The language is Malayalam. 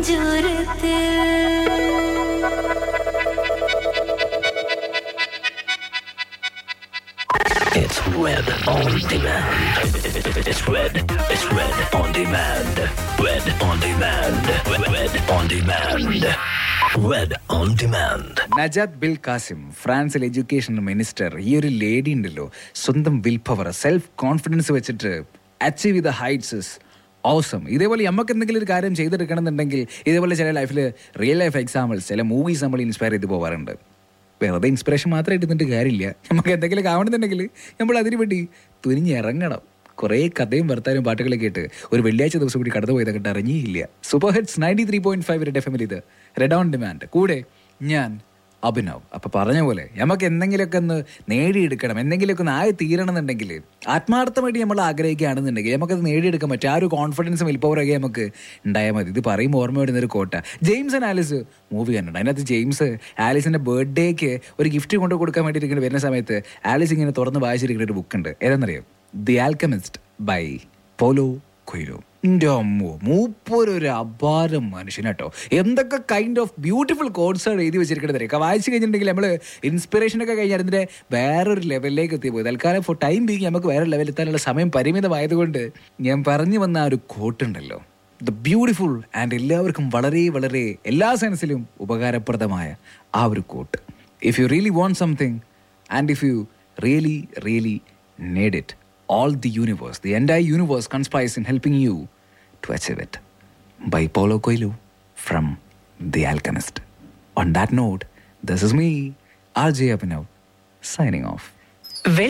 It's Red on Demand. It's Red. It's Red on Demand. Red on Demand. Red on Demand. Red on Demand. Najat Belkacem ഫ്രാൻസിലെ എഡ്യൂക്കേഷൻ മിനിസ്റ്റർ ഈ ഒരു ലേഡി ഉണ്ടല്ലോ സ്വന്തം വിൽ പവർ സെൽഫ് കോൺഫിഡൻസ് വെച്ചിട്ട് അച്ചീവ് ചെയ്ത ഹൈറ്റ്സ് ഓസം ഇതേപോലെ നമുക്ക് എന്തെങ്കിലും ഒരു കാര്യം ചെയ്തെടുക്കണം എന്നുണ്ടെങ്കിൽ ഇതേപോലെ ചില ലൈഫിൽ റിയൽ ലൈഫ് എക്സാമ്പിൾസ് ചില മൂവീസ് നമ്മൾ ഇൻസ്പയർ ചെയ്ത് പോകാറുണ്ട് വെറുതെ ഇൻസ്പിറേഷൻ മാത്രം എടുത്തിട്ട് കാര്യമില്ല നമുക്ക് എന്തെങ്കിലും ആവണമെന്നുണ്ടെങ്കിൽ നമ്മൾ അതിനു വേണ്ടി തുനിഞ്ഞിറങ്ങണം കുറേ കഥയും വർത്താനും പാട്ടുകളൊക്കെ കേട്ട് ഒരു വെള്ളിയാഴ്ച ദിവസം കൂടി കടന്നു പോയതൊക്കെ അറിഞ്ഞില്ല super hits ninety three point five red F എമ്മിൽ ഇത് റെഡ് ഓൺ ഡിമാൻഡ് കൂടെ ഞാൻ അഭിനവ് അപ്പൊ പറഞ്ഞ പോലെ നമുക്ക് എന്തെങ്കിലുമൊക്കെ ഒന്ന് നേടിയെടുക്കണം എന്തെങ്കിലുമൊക്കെ ഒന്ന് ആയി തീരണം എന്നുണ്ടെങ്കിൽ ആത്മാർത്ഥമായിട്ട് നമ്മൾ ആഗ്രഹിക്കുകയാണെന്നുണ്ടെങ്കിൽ നമുക്കത് നേടിയെടുക്കാൻ പറ്റും ആ ഒരു കോൺഫിഡൻസും വിൽപ്പവറൊക്കെ നമുക്ക് ഉണ്ടായാൽ മതി ഇത് പറയുമ്പോൾ ഓർമ്മ വരുന്ന ഒരു കോട്ട ജെയിംസ് ആൻഡ് ആലിസ് മൂവി കണ്ടിട്ടുണ്ട് അതിനകത്ത് ജെയിംസ് ആലിസിന്റെ ബർത്ത്ഡേക്ക് ഒരു ഗിഫ്റ്റ് കൊണ്ട് കൊടുക്കാൻ വേണ്ടി ഇരിക്കുന്ന വരുന്ന സമയത്ത് ആലിസ് ഇങ്ങനെ തുറന്ന് വായിച്ചിരിക്കുന്ന ഒരു ബുക്ക് ഉണ്ട് ഏതാണെന്നറിയാം the alchemist by Paulo Coelho എൻ്റെ അമ്മോ മൂപ്പൊരു അപാരം മനുഷ്യനാട്ടോ എന്തൊക്കെ കൈൻഡ് ഓഫ് ബ്യൂട്ടിഫുൾ കോഡ്സാണ് എഴുതി വെച്ചിരിക്കുന്നത് അറിയാം വായിച്ചു കഴിഞ്ഞിട്ടുണ്ടെങ്കിൽ നമ്മൾ ഇൻസ്പിറേഷൻ ഒക്കെ കഴിഞ്ഞാൽ അതിൻ്റെ വേറൊരു ലെവലിലേക്ക് എത്തിപ്പോയി തൽക്കാലം ഫോർ ടൈം ബീങ് നമുക്ക് വേറെ ലെവലിൽ എത്താനുള്ള സമയം പരിമിതമായതുകൊണ്ട് ഞാൻ പറഞ്ഞു വന്ന ആ ഒരു കോട്ടുണ്ടല്ലോ ദ ബ്യൂട്ടിഫുൾ ആൻഡ് എല്ലാവർക്കും വളരെ വളരെ എല്ലാ സെൻസിലും ഉപകാരപ്രദമായ ആ ഒരു quote if you really want something and if you really really need it. All the universe, the entire universe conspires in helping you to achieve it. By Paulo Coelho from The Alchemist. On that note, this is me, RJ Abhinav, signing off.